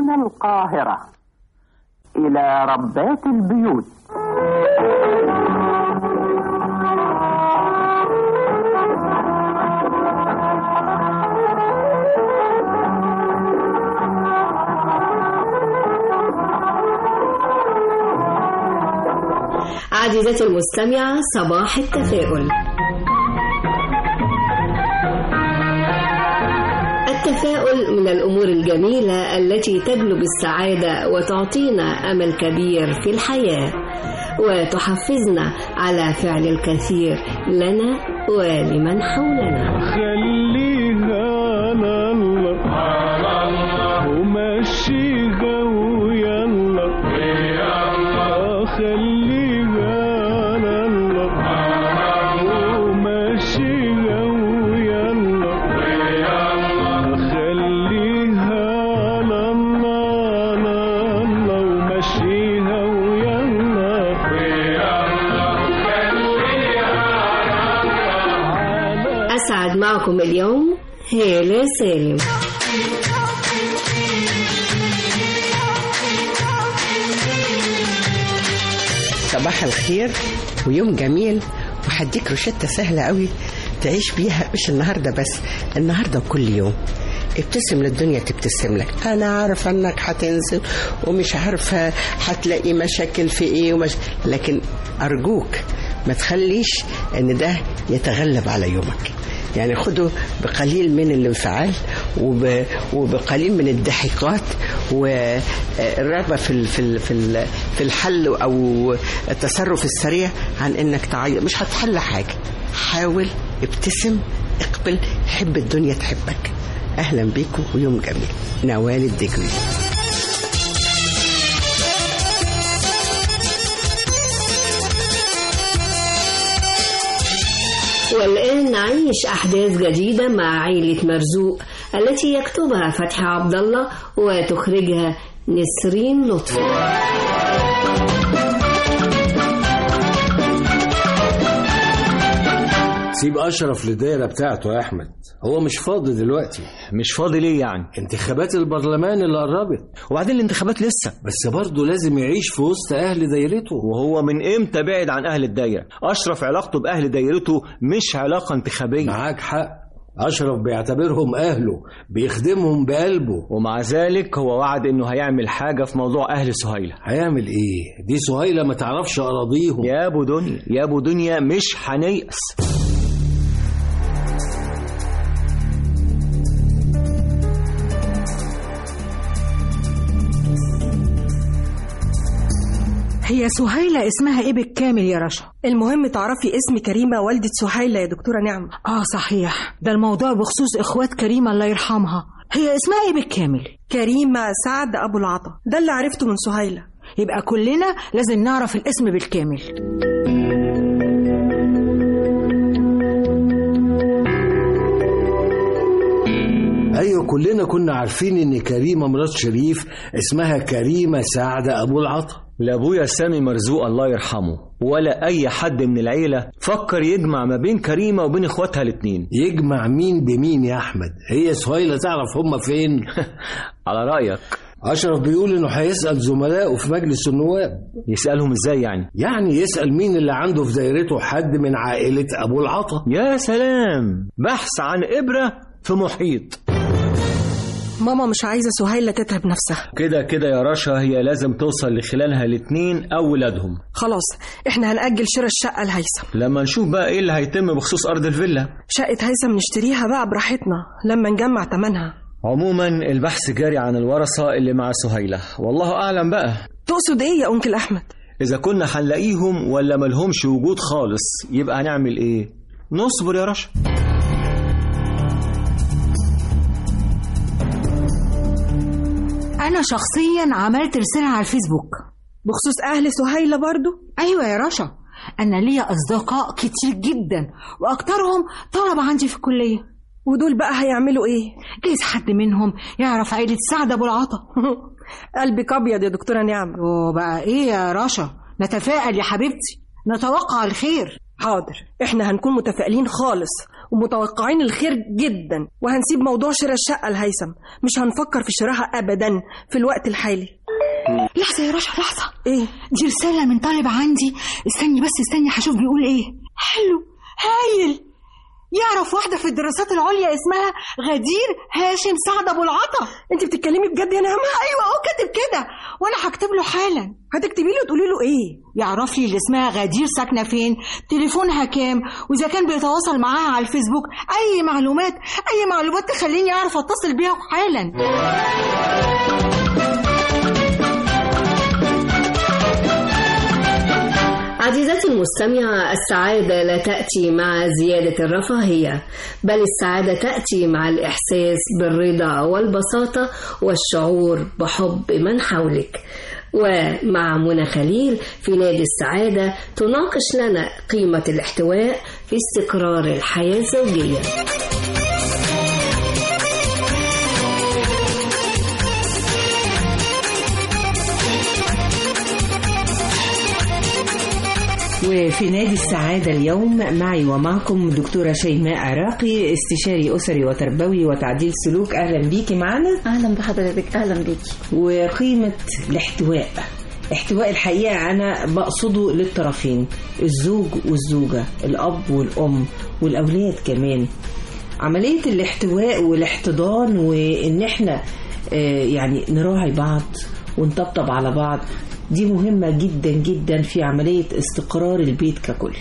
من القاهرة إلى ربات البيوت عزيزتي المستمعة صباح التفاؤل التفاؤل من الأمور الجميلة التي تجلب السعادة وتعطينا أمل كبير في الحياة وتحفزنا على فعل الكثير لنا ولمن حولنا خليها على الله ومشيها ويلا آه، خليها على الله ومشيها ويلا خليها على الله على الله ومشيها ويلا أسعد معكم اليوم هالة سالم صباح الخير ويوم جميل وهديك روشتة سهلة قوي تعيش بيها مش النهاردة بس النهاردة وكل يوم ابتسم للدنيا تبتسم لك انا عارفه انك هتنزل ومش عارفه هتلاقي مشاكل في ايه ومش... لكن ارجوك ما تخليش ان ده يتغلب على يومك يعني خده بقليل من الانفعال وب... وبقليل من الضحكات والرغبه في ال... في ال... في ال... في الحل او التصرف السريع عن انك تعيط مش هتحل حاجه حاول ابتسم اقبل حب الدنيا تحبك اهلا بيكم ويوم جميل نوال الدجوي والآن نعيش أحداث جديدة مع عيلة مرزوق التي يكتبها فتحي عبد الله وتخرجها نسرين لطفي سيب اشرف للدايره بتاعته يا احمد هو مش فاضي دلوقتي مش فاضي ليه يعني انتخابات البرلمان اللي قربت وبعدين الانتخابات لسه بس برضه لازم يعيش في وسط اهل دايرته وهو من امتى بعد عن اهل الدايره اشرف علاقته باهل دايرته مش علاقه انتخابيه معاك حق اشرف بيعتبرهم اهله بيخدمهم بقلبه ومع ذلك هو وعد انه هيعمل حاجه في موضوع اهل سهيله هيعمل ايه دي سهيله ما تعرفش اراضيهم يا ابو دنيا يا ابو دنيا مش هنيأس هي سهيلة اسمها ايه بالكامل يا رشا؟ المهم تعرفي اسم كريمة والدة سهيلة يا دكتورة نعمة اه صحيح ده الموضوع بخصوص اخوات كريمة الله يرحمها هي اسمها ايه بالكامل؟ كريمة سعد أبو العطا ده اللي عرفته من سهيلة يبقى كلنا لازم نعرف الاسم بالكامل ايوه كلنا كنا عارفين ان كريمه مرات شريف اسمها كريمه سعد ابو العطا لا ابويا سامي مرزوق الله يرحمه ولا اي حد من العيله فكر يجمع ما بين كريمه وبين اخواتها الاتنين يجمع مين بمين يا احمد هي سهيله تعرف هما فين على رايك اشرف بيقول انه هيسال زملائه في مجلس النواب يسالهم ازاي يعني يعني يسال مين اللي عنده في دايرته حد من عائله ابو العطا يا سلام بحث عن ابره في محيط ماما مش عايزة سهيلة تتعب نفسها كده كده يا رشا هي لازم توصل لخلالها الاتنين او ولادهم خلاص احنا هنأجل شراء الشقة لهيثم لما نشوف بقى ايه اللي هيتم بخصوص ارض الفيلا شقة هيثم نشتريها بقى براحتنا لما نجمع تمنها عموما البحث جاري عن الورثه اللي مع سهيله والله اعلم بقى تقصد ايه يا أنكل أحمد اذا كنا هنلاقيهم ولا ملهمش وجود خالص يبقى هنعمل ايه نصبر يا رشا انا شخصيا عملت رسالة على الفيسبوك بخصوص أهل سهيلة برضو ايوه يا رشا انا ليا اصدقاء كتير جدا واكترهم طلبة عندي في الكلية ودول بقى هيعملوا ايه جايز حد منهم يعرف عيلة سعد ابو العطا قلبك أبيض يا دكتورة نعمة وبقى ايه يا رشا نتفائل يا حبيبتي نتوقع الخير حاضر احنا هنكون متفائلين خالص ومتوقعين الخير جدا وهنسيب موضوع شراء الشقة لهيثم مش هنفكر في شراها أبدا في الوقت الحالي لحظة يا رشا لحظة إيه دي رسالة من طالب عندي استني بس استني هشوف بيقول ايه حلو هايل يعرف واحدة في الدراسات العليا اسمها غدير هاشم سعد أبو العطا أنت بتتكلمي بجد يا نعمة أيوة هو كاتب كده وأنا هكتب له حالا هتكتبي له تقولي له إيه يعرف لي اللي اسمها غدير ساكنة فين تليفونها كام وإذا كان بيتواصل معاها على الفيسبوك أي معلومات أي معلومات تخليني أعرف أتصل بيها حالا عزيزتي المستمعة السعادة لا تأتي مع زيادة الرفاهية بل السعادة تأتي مع الإحساس بالرضا والبساطة والشعور بحب من حولك ومع منى خليل في نادي السعادة تناقش لنا قيمة الاحتواء في استقرار الحياة الزوجية وفي نادي السعادة اليوم معي ومعكم دكتورة شيماء عراقي استشاري أسري وتربوي وتعديل سلوك أهلا بيكي معنا اهلا بحضرتك اهلا بيكي وقيمة الاحتواء احتواء الحقيقة أنا بقصده للطرفين الزوج والزوجة الأب والأم والأولاد كمان عملية الاحتواء والاحتضان وإن احنا آه، يعني نراعي بعض ونطبطب على بعض دي مهمة جدا جدا في عملية استقرار البيت ككل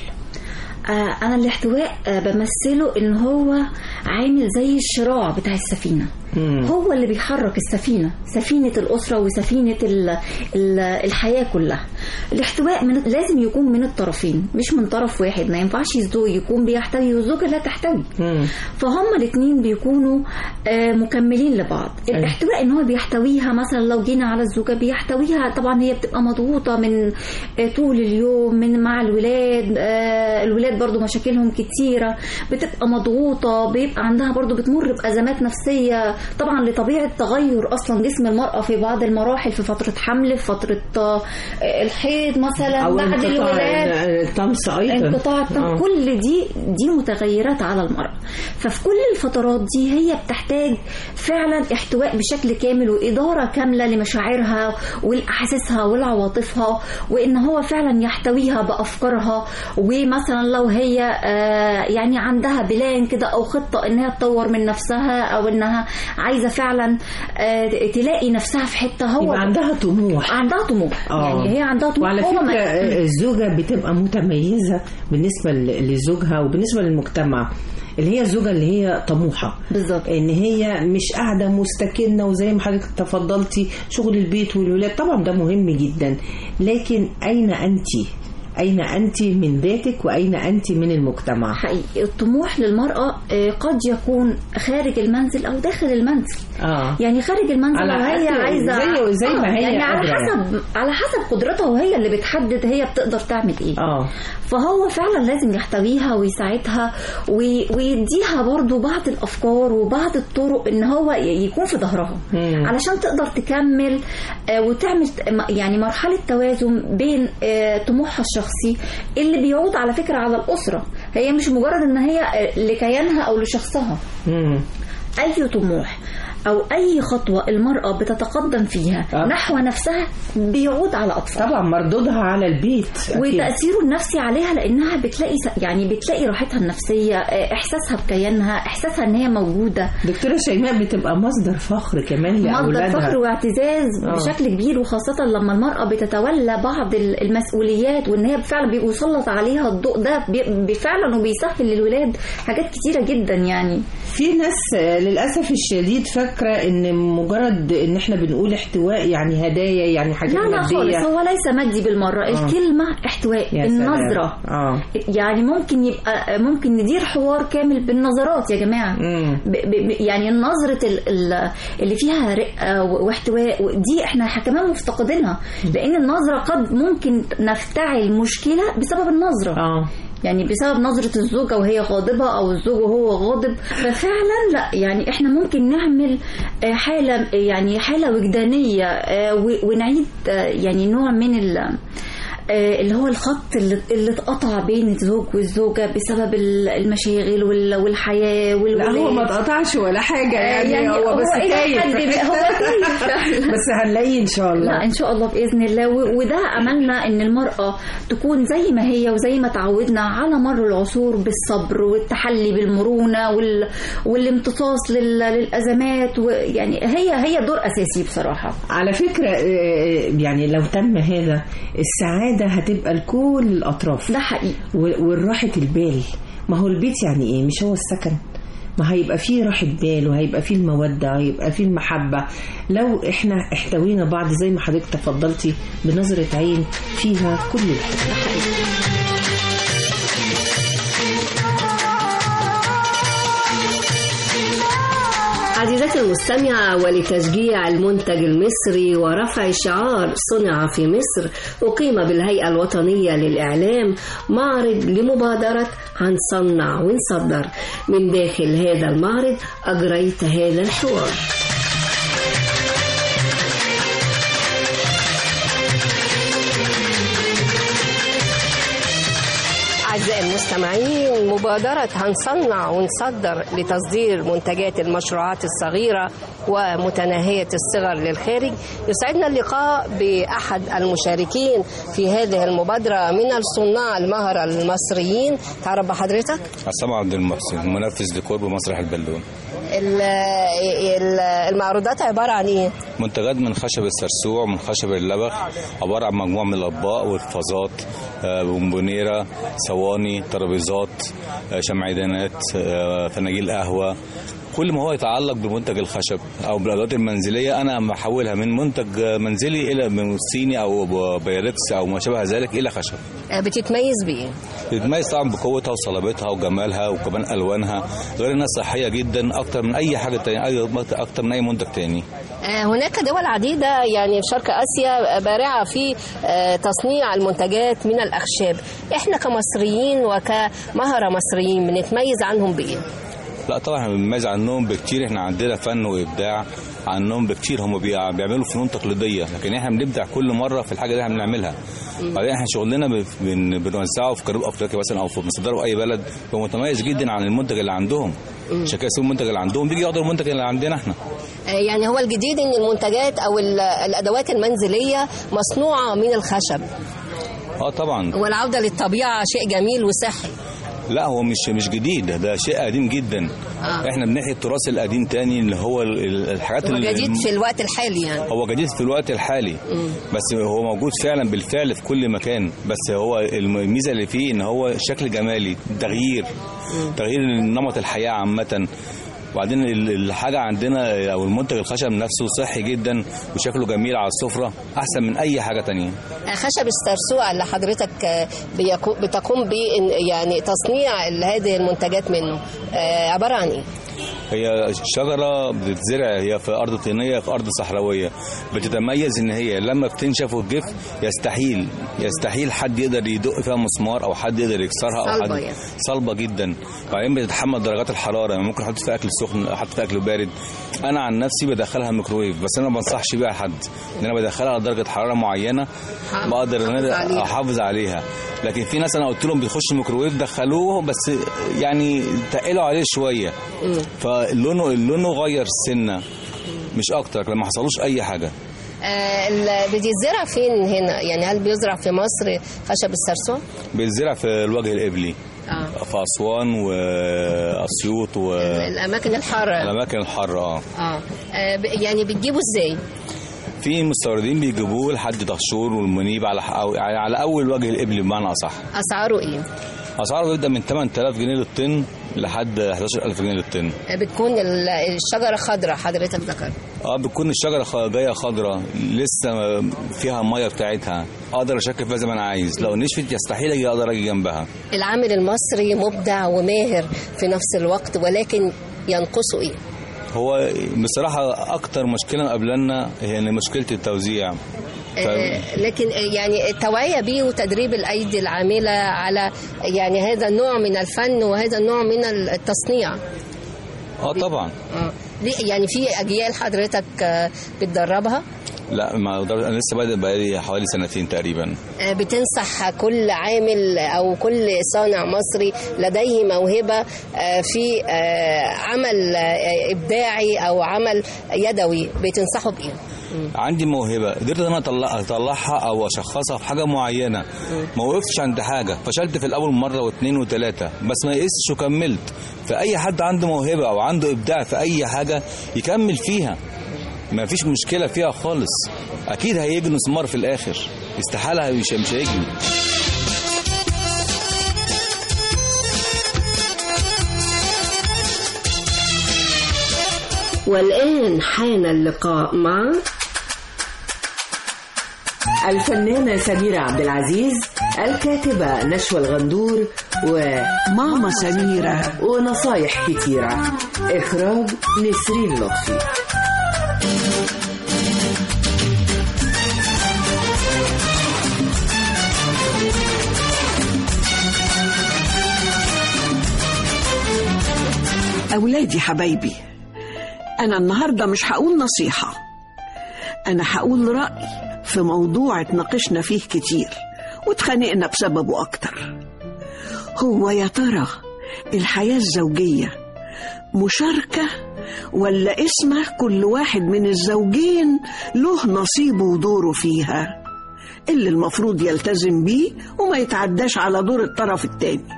آه انا الاحتواء آه بمثله ان هو عامل زي الشراع بتاع السفينه مم. هو اللي بيحرك السفينه سفينه الاسره وسفينه ال ال الحياه كلها الاحتواء من لازم يكون من الطرفين مش من طرف واحد ما ينفعش الزوج يكون بيحتوي والزوجه لا تحتوي مم. فهم الاثنين بيكونوا آه، مكملين لبعض الاحتواء ان هو بيحتويها مثلا لو جينا على الزوجه بيحتويها طبعا هي بتبقى مضغوطه من آه، طول اليوم من مع الولاد آه، الولاد برضو مشاكلهم كتيره بتبقى مضغوطه بيبقى عندها برضو بتمر بازمات نفسيه طبعا لطبيعه تغير اصلا جسم المراه في بعض المراحل في فتره حمل في فتره آه، الحيض مثلا أو بعد انقطاع الولاده الطمس أيضا انقطاع الطاقة آه. كل دي دي متغيرات على المرأة ففي كل الفترات دي هي بتحتاج فعلا احتواء بشكل كامل وإدارة كاملة لمشاعرها والأحاسيسها والعواطفها وإن هو فعلا يحتويها بأفكارها ومثلا لو هي آه، يعني عندها بلان كده أو خطة إنها تطور من نفسها أو إنها عايزة فعلا آه، تلاقي نفسها في حتة هو يبقى عندها طموح عندها طموح آه. يعني هي عندها طموح وعلى هو فكرة ما- آه، الزوجة بتبقى متميزة بالنسبة ل- لزوجها وبالنسبة للمجتمع اللي هي الزوجة اللي هي طموحة بالظبط ان هي مش قاعدة مستكنة وزي ما حضرتك تفضلتي شغل البيت والولاد طبعا ده مهم جدا لكن اين انت اين انت من ذاتك واين انت من المجتمع حقيقي الطموح للمرأة آه، قد يكون خارج المنزل أو داخل المنزل اه يعني خارج المنزل على لو هي حسب- عايزة زي- زي ما آه، هي يعني على قادرة حسب على حسب قدرتها وهي اللي بتحدد هي بتقدر تعمل ايه اه فهو فعلا لازم يحتويها ويساعدها وي- ويديها برضو بعض الافكار وبعض الطرق ان هو ي- يكون في ظهرها مم. علشان تقدر تكمل آه، وتعمل ت- يعني مرحله توازن بين آه، طموحها الشخصي اللي بيعود على فكره على الاسره هي مش مجرد ان هي آه، لكيانها او لشخصها مم. اي طموح او اي خطوه المراه بتتقدم فيها آه. نحو نفسها بيعود على اطفالها طبعا مردودها على البيت أكيد. وتأثيره النفسي عليها لأنها بتلاقي س- يعني بتلاقي راحتها النفسية آه، إحساسها بكيانها إحساسها إن هي موجودة دكتورة شيماء بتبقى مصدر فخر كمان مصدر لأولادها فخر واعتزاز آه. بشكل كبير وخاصة لما المرأة بتتولى بعض ال- المسؤوليات وإن هي فعلا بيسلط عليها الضوء ده بي- بي- فعلا وبيسهل للولاد حاجات كتيرة جدا يعني في ناس آه، للاسف الشديد فاكره ان مجرد ان احنا بنقول احتواء يعني هدايا يعني حاجات لا لا ماديه خالص هو ليس مادي بالمرة آه. الكلمة احتواء يا سلام. النظرة اه يعني ممكن يبقى ممكن ندير حوار كامل بالنظرات يا جماعة مم. ب ب يعني نظرة ال- ال- اللي فيها رقة و- واحتواء و- دي احنا ح- كمان مفتقدينها لأن النظرة قد ممكن نفتعل مشكلة بسبب النظرة اه يعني بسبب نظرة الزوجة وهي غاضبة أو الزوج وهو غاضب ففعلا لا يعني احنا ممكن نعمل آه، حالة يعني حالة وجدانية آه، و- ونعيد آه، يعني نوع من ال آه، اللي هو الخط اللي اللي اتقطع بين الزوج والزوجة بسبب ال- المشاغل وال- والحياة لا والولاد هو ما اتقطعش ولا حاجة يعني, يعني هو بس إلى تايه حد في ما- هو حتة. تايه فعلا. بس هنلاقيه إن شاء الله لا ان شاء الله باذن الله و- وده املنا ان المراه تكون زي ما هي وزي ما تعودنا على مر العصور بالصبر والتحلي بالمرونه وال... والامتصاص لل... للازمات ويعني هي هي دور اساسي بصراحه على فكرة آه، يعني لو تم هذا السعادة هتبقى لكل الأطراف ده حقيقي و- والراحة البال ما هو البيت يعني إيه مش هو السكن ما هيبقى فيه راحة بال وهيبقى فيه المودة وهيبقى فيه المحبة لو احنا احتوينا بعض زي ما حضرتك تفضلتي بنظرة عين فيها كل الحب عزيزتي المستمعة ولتشجيع المنتج المصري ورفع شعار صنع في مصر أقيم بالهيئة الوطنية للإعلام معرض لمبادرة هنصنع ونصدر من داخل هذا المعرض أجريت هذا الحوار أعزائي المستمعين مبادرة هنصنع ونصدر لتصدير منتجات المشروعات الصغيرة ومتناهية الصغر للخارج يسعدنا اللقاء بأحد المشاركين في هذه المبادرة من الصناع المهرة المصريين تعرف بحضرتك؟ عصام عبد المحسن منفذ ديكور بمسرح البالون ال- ال- المعروضات عبارة عن إيه؟ منتجات من خشب السرسوع من خشب اللبخ عبارة عن مجموعة من الأطباق والفازات آه، بونبونيرة صواني ترابيزات آه، شمعدانات آه، فناجيل قهوة كل ما هو يتعلق بمنتج الخشب او بالادوات المنزليه انا بحولها من منتج منزلي الى من صيني او بايركس او ما شابه ذلك الى خشب بتتميز بإيه؟ بتتميز طبعا بقوتها وصلابتها وجمالها وكمان الوانها غير انها صحيه جدا اكتر من اي حاجه تانية اي اكتر من اي منتج تاني آه، هناك دول عديدة يعني في شرق آسيا بارعة في آه، تصنيع المنتجات من الأخشاب إحنا كمصريين وكمهرة مصريين بنتميز عنهم بإيه؟ لا طبعا احنا بنميز عنهم بكتير احنا عندنا فن وابداع عنهم بكتير هم بيع- بيعملوا فنون تقليديه لكن احنا بنبدع كل مره في الحاجه اللي احنا بنعملها بعدين احنا شغلنا ب- بن- بنوزعه في جنوب افريقيا مثلا او في بنصدره اي بلد هو متميز جدا عن المنتج اللي عندهم عشان كده يسيبوا المنتج اللي عندهم بيجي ياخدوا المنتج اللي عندنا احنا آه، يعني هو الجديد إن المنتجات أو ال- الأدوات المنزلية مصنوعة من الخشب اه طبعا والعودة للطبيعة شيء جميل وصحي لا هو مش مش جديد ده شيء قديم جدا آه. احنا بنحيي التراث القديم تاني اللي هو ال- ال- الحاجات هو اللي جديد في الوقت الحالي يعني هو جديد في الوقت الحالي مم. بس هو موجود فعلا بالفعل في كل مكان بس هو الم- الميزه اللي فيه ان هو شكل جمالي تغيير تغيير نمط الحياه عامه وبعدين ال- الحاجه عندنا او المنتج الخشب نفسه صحي جدا وشكله جميل على السفره احسن من اي حاجه تانية آه، خشب السرسوع اللي حضرتك آه، بيكو- بتقوم ب يعني تصنيع ال- هذه المنتجات منه آه، عبارة عن إيه؟ هي شجرة بتتزرع هي في أرض طينية في أرض صحراوية بتتميز إن هي لما بتنشف وتجف يستحيل يستحيل حد يقدر يدق فيها مسمار أو حد يقدر يكسرها أو صلبة حد يعني. صلبة جدا وبعدين بتتحمل درجات الحرارة يعني ممكن أحط فيها أكل سخن أحط فيها أكل بارد أنا عن نفسي بدخلها الميكروويف بس أنا ما بنصحش بيها حد إن أنا بدخلها على درجة حرارة معينة بقدر إن حافظ أنا عليها. أحافظ عليها لكن في ناس أنا قلت لهم بيخش الميكروويف دخلوه بس يعني تقلوا عليه شوية فلونه لونه غير السنه مش اكتر لما حصلوش اي حاجه آه، ال- بيتزرع فين هنا؟ يعني هل بيزرع في مصر خشب السرسوع؟ بيتزرع في الوجه القبلي اه في اسوان واسيوط الأماكن الحارة والاماكن الحاره اه اه آه، ب- يعني بتجيبه ازاي؟ في مستوردين بيجيبوه لحد دهشور والمنيب على أو يعني على اول وجه القبلي بمعنى اصح أسعاره إيه؟ اسعاره بيبدا من 8000 جنيه للطن لحد 11000 جنيه للطن آه، بتكون ال- الشجرة خضراء حضرتك ذكرت اه بتكون الشجره خ- جايه خضراء لسه فيها الميه بتاعتها اقدر اشكل فيها زي ما انا عايز لو نشفت يستحيل اجي اقدر اجي جنبها العامل المصري مبدع وماهر في نفس الوقت ولكن ينقصه إيه؟ هو بصراحة أكتر مشكلة قابلنا هي إن مشكلة التوزيع آه، لكن آه، يعني التوعية بيه وتدريب الأيدي العاملة على يعني هذا النوع من الفن وهذا النوع من التصنيع اه طبعا آه. ليه- يعني في أجيال حضرتك آه، بتدربها لا ما أقدر- انا لسه بادئ بقالي حوالي سنتين تقريبا آه، بتنصح كل عامل او كل صانع مصري لديه موهبه آه، في آه، عمل آه، ابداعي او عمل يدوي بتنصحه بايه؟ عندي موهبه قدرت ان انا اطلع اطلعها او اشخصها في حاجه معينه ما وقفتش عند حاجه فشلت في الاول مره واثنين وثلاثه بس ما يئستش وكملت فاي حد عنده موهبه او عنده ابداع في اي حاجه يكمل فيها ما فيش مشكله فيها خالص اكيد هيجني ثمار في الاخر استحاله مش مش هيجني والآن حان اللقاء مع الفنانة سميرة عبد العزيز الكاتبة نشوى الغندور وماما سميرة ونصايح كتيرة إخراج نسرين لطفي أولادي حبايبي أنا النهاردة مش هقول نصيحة أنا هقول رأي في موضوع اتناقشنا فيه كتير واتخانقنا بسببه أكتر هو يا ترى الحياة الزوجية مشاركة ولا اسمه كل واحد من الزوجين له نصيبه ودوره فيها اللي المفروض يلتزم بيه وما يتعداش على دور الطرف التاني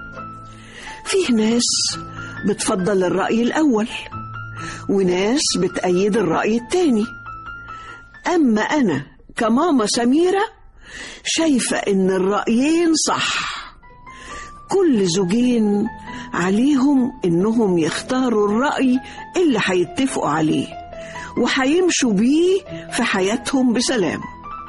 فيه ناس بتفضل الرأي الأول وناس بتأيد الرأي التاني أما أنا كماما سميرة شايفة إن الرأيين صح كل زوجين عليهم إنهم يختاروا الرأي اللي هيتفقوا عليه وهيمشوا بيه في حياتهم بسلام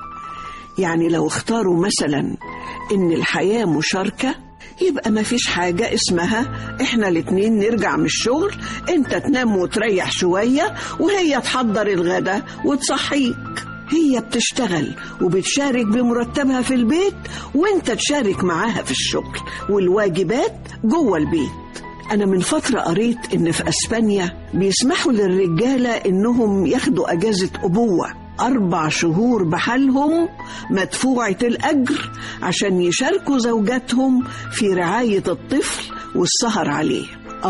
يعني لو اختاروا مثلا إن الحياة مشاركة يبقى ما فيش حاجة اسمها احنا الاتنين نرجع من الشغل انت تنام وتريح شوية وهي تحضر الغدا وتصحيك هي بتشتغل وبتشارك بمرتبها في البيت وانت تشارك معاها في الشغل والواجبات جوه البيت أنا من فترة قريت إن في أسبانيا بيسمحوا للرجالة إنهم ياخدوا أجازة أبوة أربع شهور بحالهم مدفوعة الأجر عشان يشاركوا زوجاتهم في رعاية الطفل والسهر عليه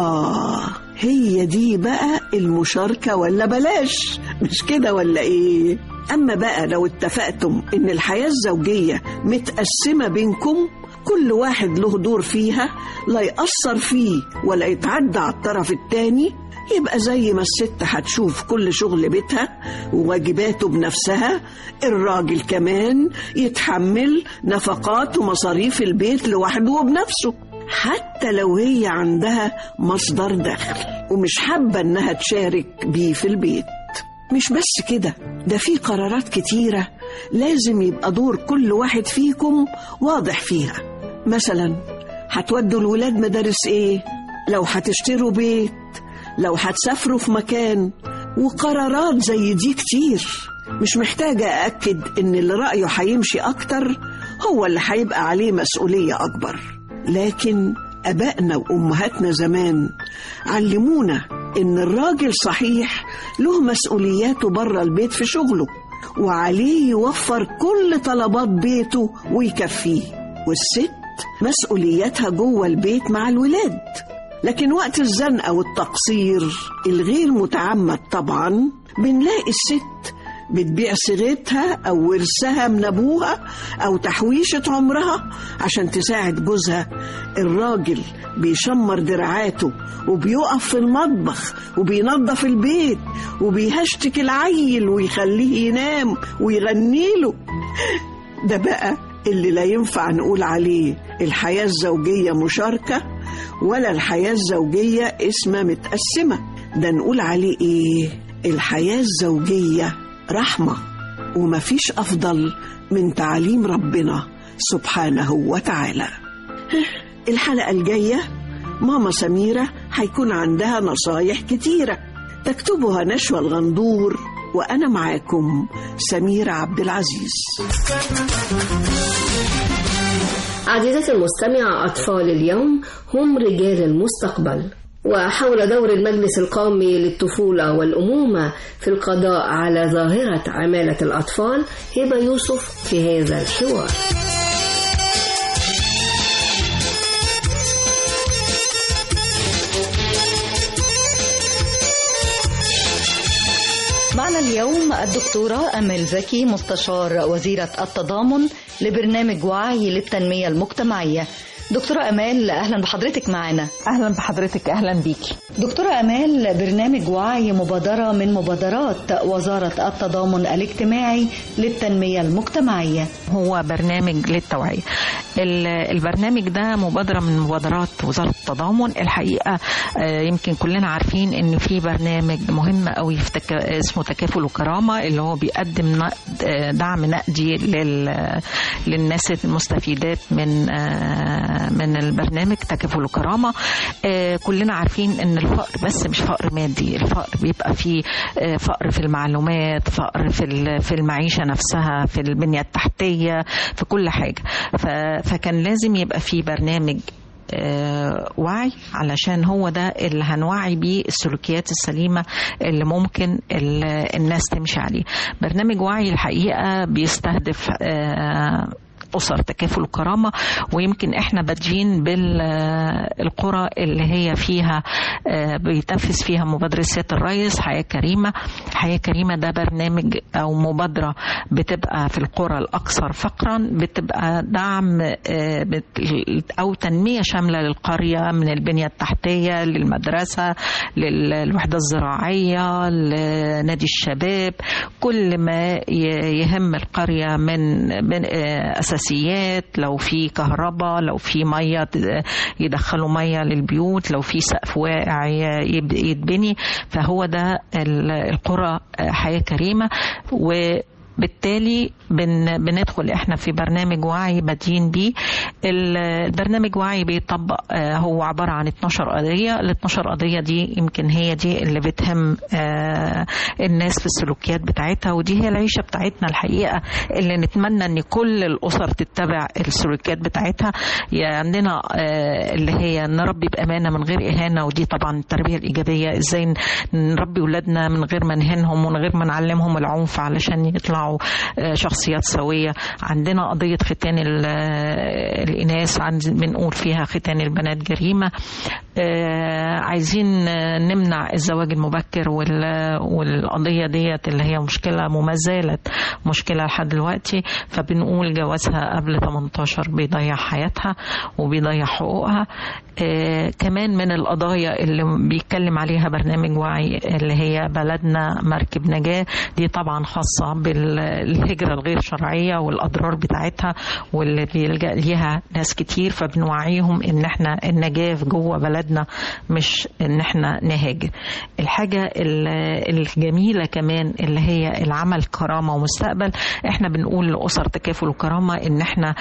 آه هي دي بقى المشاركة ولا بلاش مش كده ولا إيه أما بقى لو اتفقتم إن الحياة الزوجية متقسمة بينكم كل واحد له دور فيها لا يأثر فيه ولا يتعدى على الطرف التاني يبقى زي ما الست هتشوف كل شغل بيتها وواجباته بنفسها الراجل كمان يتحمل نفقات ومصاريف البيت لوحده وبنفسه حتى لو هي عندها مصدر دخل ومش حابة انها تشارك بيه في البيت مش بس كده ده في قرارات كتيرة لازم يبقى دور كل واحد فيكم واضح فيها مثلا هتودوا الولاد مدارس ايه لو هتشتروا بيت لو هتسافروا في مكان وقرارات زي دي كتير مش محتاجة أأكد إن اللي رأيه هيمشي أكتر هو اللي هيبقى عليه مسؤولية أكبر لكن أبائنا وأمهاتنا زمان علمونا إن الراجل صحيح له مسؤولياته بره البيت في شغله وعليه يوفر كل طلبات بيته ويكفيه والست مسؤولياتها جوه البيت مع الولاد لكن وقت الزنقة والتقصير الغير متعمد طبعا بنلاقي الست بتبيع صيغتها أو ورثها من أبوها أو تحويشة عمرها عشان تساعد جوزها الراجل بيشمر دراعاته وبيقف في المطبخ وبينظف البيت وبيهشتك العيل ويخليه ينام ويغني له ده بقى اللي لا ينفع نقول عليه الحياة الزوجية مشاركة ولا الحياة الزوجية اسمها متقسمة ده نقول عليه ايه الحياة الزوجية رحمة ومفيش أفضل من تعاليم ربنا سبحانه وتعالى الحلقة الجاية ماما سميرة هيكون عندها نصايح كتيرة تكتبها نشوى الغندور وأنا معاكم سميرة عبد العزيز عزيزتي المستمعة أطفال اليوم هم رجال المستقبل وحول دور المجلس القومي للطفولة والأمومة في القضاء على ظاهرة عمالة الأطفال هبة يوسف في هذا الحوار معنا اليوم الدكتورة أمل زكي مستشار وزيرة التضامن لبرنامج وعي للتنمية المجتمعية دكتورة أمال أهلا بحضرتك معنا أهلا بحضرتك أهلا بيكي دكتورة أمال برنامج وعي مبادرة من مبادرات وزارة التضامن الاجتماعي للتنمية المجتمعية هو برنامج للتوعية البرنامج ده مبادرة من مبادرات وزارة التضامن الحقيقة يمكن كلنا عارفين ان في برنامج مهم قوي في تك... اسمه تكافل وكرامة اللي هو بيقدم دعم نقدي لل... للناس المستفيدات من من البرنامج تكافل وكرامة كلنا عارفين ان الفقر بس مش فقر مادي الفقر بيبقى فيه فقر في المعلومات فقر في في المعيشة نفسها في البنية التحتية في كل حاجة فكان لازم يبقى فيه برنامج وعي علشان هو ده اللي هنوعي بيه السلوكيات السليمة اللي ممكن الناس تمشي عليه برنامج وعي الحقيقة بيستهدف أسر تكافل وكرامة ويمكن احنا بادئين بالقرى اللي هي فيها بيتنفذ فيها مبادرة سيادة الرئيس حياة كريمة حياة كريمة ده برنامج أو مبادرة بتبقى في القرى الأكثر فقرا بتبقى دعم أو تنمية شاملة للقرية من البنية التحتية للمدرسة للوحدة الزراعية لنادي الشباب كل ما يهم القرية من, من اساسيات لو في كهرباء لو في ميه يدخلوا ميه للبيوت لو في سقف واقع يتبني فهو ده القرى حياه كريمه و بالتالي بن بندخل احنا في برنامج وعي بادين بيه البرنامج وعي بيطبق هو عباره عن 12 قضيه ال 12 قضيه دي يمكن هي دي اللي بتهم الناس في السلوكيات بتاعتها ودي هي العيشه بتاعتنا الحقيقه اللي نتمنى ان كل الاسر تتبع السلوكيات بتاعتها يعني عندنا اللي هي نربي بامانه من غير اهانه ودي طبعا التربيه الايجابيه ازاي نربي ولادنا من غير ما نهينهم ومن غير ما نعلمهم العنف علشان يطلعوا شخصيات سوية عندنا قضية ختان الإناث بنقول فيها ختان البنات جريمة عايزين نمنع الزواج المبكر والقضية ديت اللي هي مشكلة وما زالت مشكلة لحد دلوقتي فبنقول جوازها قبل 18 بيضيع حياتها وبيضيع حقوقها كمان من القضايا اللي بيتكلم عليها برنامج وعي اللي هي بلدنا مركب نجاة دي طبعا خاصة بالهجرة الغير شرعية والأضرار بتاعتها واللي بيلجأ ليها ناس كتير فبنوعيهم ان احنا النجاة في جوه بلدنا مش ان احنا نهاجر الحاجة الجميلة كمان اللي هي العمل كرامة ومستقبل احنا بنقول لأسر تكافل وكرامة ان احنا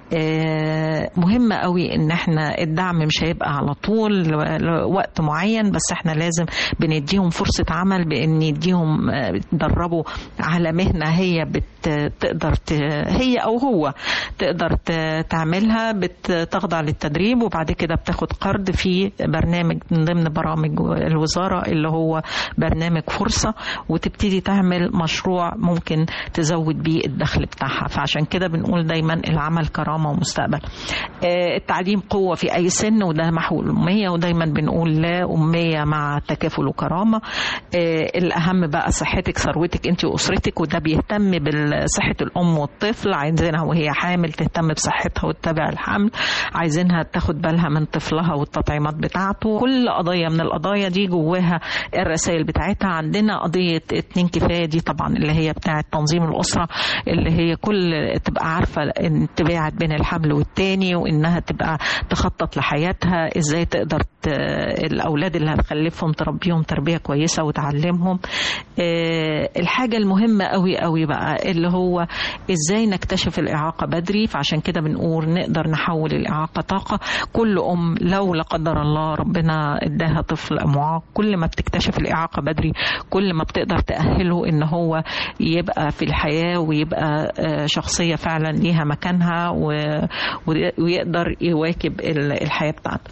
مهم قوي ان احنا الدعم مش هيبقى على طول وقت معين بس احنا لازم بنديهم فرصة عمل بان نديهم يدربوا على مهنة هي بتقدر هي او هو تقدر تعملها بتخضع للتدريب وبعد كده بتاخد قرض في برنامج من ضمن برامج الوزارة اللي هو برنامج فرصة وتبتدي تعمل مشروع ممكن تزود بيه الدخل بتاعها فعشان كده بنقول دايما العمل كرامة ومستقبل التعليم قوة في أي سن وده محو الأمية ودايما بنقول لا أمية مع تكافل وكرامة الأهم بقى صحتك ثروتك أنت وأسرتك وده بيهتم بصحة الأم والطفل عايزينها وهي حامل تهتم بصحتها وتتابع الحمل عايزينها تاخد بالها من طفلها والتطعيمات بتاعته كل قضية من القضايا دي جواها الرسائل بتاعتها عندنا قضية اتنين كفاية دي طبعا اللي هي بتاعة تنظيم الأسرة اللي هي كل تبقى عارفة ان تباعد بين الحمل والتاني وانها تبقى تخطط لحياتها ازاي تقدر ت... الاولاد اللي هتخلفهم تربيهم تربية كويسة وتعلمهم اه الحاجة المهمة قوي قوي بقى اللي هو ازاي نكتشف الإعاقة بدري فعشان كده بنقول نقدر نحول الإعاقة طاقة كل أم لو لا قدر الله ربنا اداها طفل معاق كل ما بتكتشف الإعاقة بدري كل ما بتقدر تأهله ان هو يبقى في الحياة ويبقى شخصية فعلا ليها مكانها ويقدر يواكب الحياة بتاعته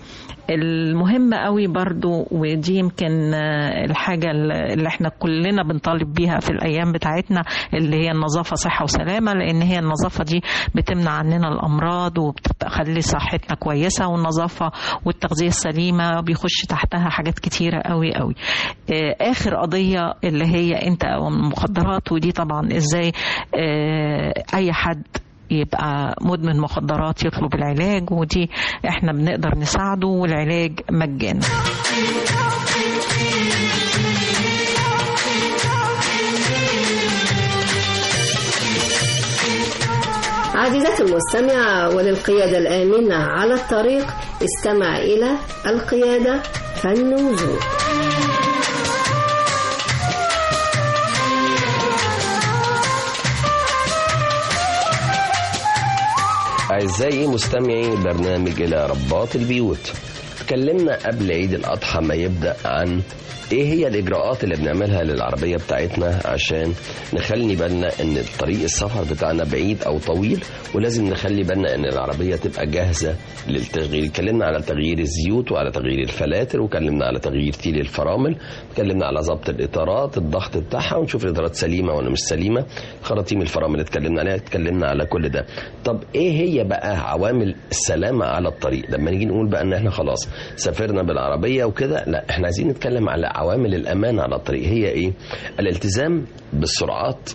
المهم قوي برضو ودي يمكن آه، الحاجة اللي احنا كلنا بنطالب بيها في الأيام بتاعتنا اللي هي النظافة صحة وسلامة لأن هي النظافة دي بتمنع عننا الأمراض وبتخلي صحتنا كويسة والنظافة والتغذية السليمة بيخش تحتها حاجات كتيرة قوي قوي آه، آخر قضية اللي هي أنت المخدرات ودي طبعا إزاي آه، أي حد يبقى مدمن مخدرات يطلب العلاج ودي احنا بنقدر نساعده والعلاج مجانا عزيزتي المستمعة وللقيادة الآمنة على الطريق استمع إلى القيادة فن وذوق أعزائي مستمعي برنامج إلى رباط البيوت اتكلمنا قبل عيد الأضحى ما يبدأ عن ايه هي الاجراءات اللي بنعملها للعربيه بتاعتنا عشان نخلي بالنا ان طريق السفر بتاعنا بعيد او طويل ولازم نخلي بالنا ان العربيه تبقى جاهزه للتغيير اتكلمنا على تغيير الزيوت وعلى تغيير الفلاتر واتكلمنا على تغيير تيل الفرامل اتكلمنا على ضبط الاطارات الضغط بتاعها ونشوف الاطارات سليمه ولا مش سليمه خراطيم الفرامل اتكلمنا عليها اتكلمنا على كل ده طب ايه هي بقى عوامل السلامه على الطريق لما نيجي نقول بقى ان احنا خلاص سافرنا بالعربيه وكده لا احنا عايزين نتكلم على عوامل الامان على الطريق هي ايه الالتزام بالسرعات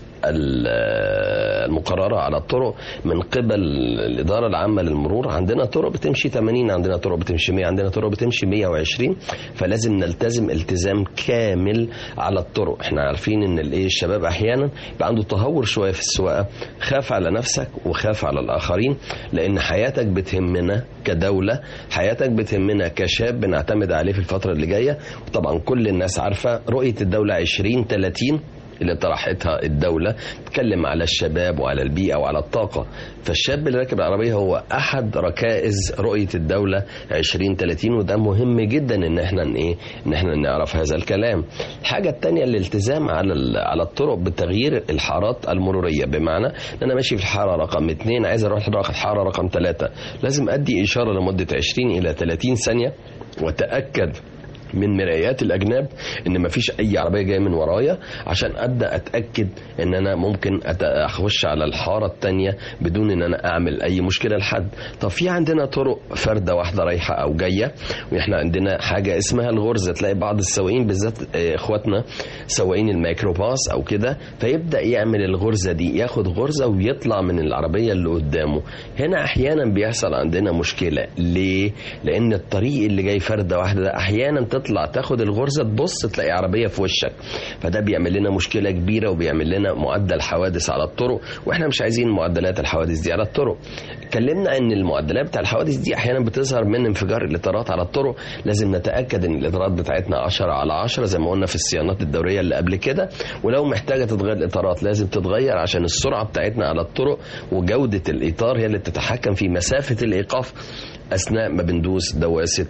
المقررة على الطرق من قبل الإدارة العامة للمرور عندنا طرق بتمشي 80 عندنا طرق بتمشي 100 عندنا طرق بتمشي 120 فلازم نلتزم التزام كامل على الطرق احنا عارفين ان الايه الشباب احيانا يبقى عنده تهور شوية في السواقة خاف على نفسك وخاف على الآخرين لأن حياتك بتهمنا كدولة حياتك بتهمنا كشاب بنعتمد عليه في الفترة اللي جاية وطبعا كل الناس عارفة رؤية الدولة 2030 اللي طرحتها الدولة تتكلم على الشباب وعلى البيئة وعلى الطاقة فالشاب اللي راكب العربية هو أحد ركائز رؤية الدولة 2030 وده مهم جدا إن احنا إيه إن احنا نعرف هذا الكلام الحاجة الثانية الالتزام على على الطرق بتغيير الحارات المرورية بمعنى إن أنا ماشي في الحارة رقم اثنين عايز أروح الحارة رقم ثلاثة لازم أدي إشارة لمدة 20 إلى 30 ثانية وتأكد من مرايات الاجناب ان مفيش اي عربيه جايه من ورايا عشان ابدا اتاكد ان انا ممكن اخش على الحاره الثانيه بدون ان انا اعمل اي مشكله لحد طب في عندنا طرق فرده واحده رايحه او جايه واحنا عندنا حاجه اسمها الغرزه تلاقي بعض السواقين بالذات اخواتنا سواقين الميكروباص او كده فيبدا يعمل الغرزه دي ياخد غرزه ويطلع من العربيه اللي قدامه هنا احيانا بيحصل عندنا مشكله ليه لان الطريق اللي جاي فرده واحده ده احيانا تطلع تاخد الغرزه تبص تلاقي عربيه في وشك فده بيعمل لنا مشكله كبيره وبيعمل لنا معدل حوادث على الطرق واحنا مش عايزين معدلات الحوادث دي على الطرق اتكلمنا ان المعدلات بتاع الحوادث دي احيانا بتظهر من انفجار الاطارات على الطرق لازم نتاكد ان الاطارات بتاعتنا 10 على 10 زي ما قلنا في الصيانات الدوريه اللي قبل كده ولو محتاجه تتغير الاطارات لازم تتغير عشان السرعه بتاعتنا على الطرق وجوده الاطار هي اللي بتتحكم في مسافه الايقاف اثناء ما بندوس دواسه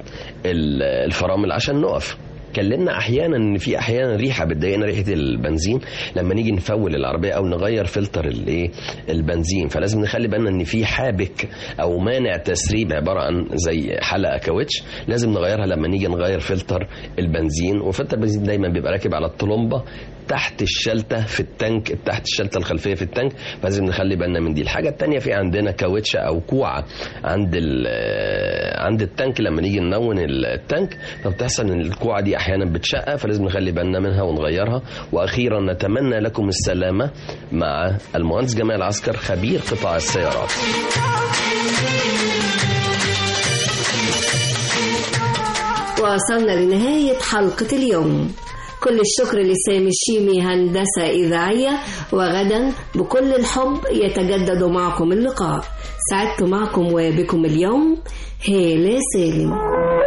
الفرامل عشان نقف اتكلمنا احيانا ان في احيانا ريحه بتضايقنا ريحه البنزين لما نيجي نفول العربيه او نغير فلتر الايه البنزين فلازم نخلي بالنا ان في حابك او مانع تسريب عباره عن زي حلقه كاوتش لازم نغيرها لما نيجي نغير فلتر البنزين وفلتر البنزين دايما بيبقى راكب على الطلمبه تحت الشلته في التانك تحت الشلته الخلفيه في التانك فلازم نخلي بالنا من دي الحاجه الثانيه في عندنا كاوتش او كوعه عند عند التانك لما نيجي ننون التانك فبتحصل ان الكوعه دي احيانا بتشقق فلازم نخلي بالنا منها ونغيرها واخيرا نتمنى لكم السلامه مع المهندس جمال عسكر خبير قطاع السيارات وصلنا لنهاية حلقة اليوم كل الشكر لسامي الشيمي هندسة إذاعية وغدا بكل الحب يتجدد معكم اللقاء سعدت معكم وبكم اليوم هالة سالم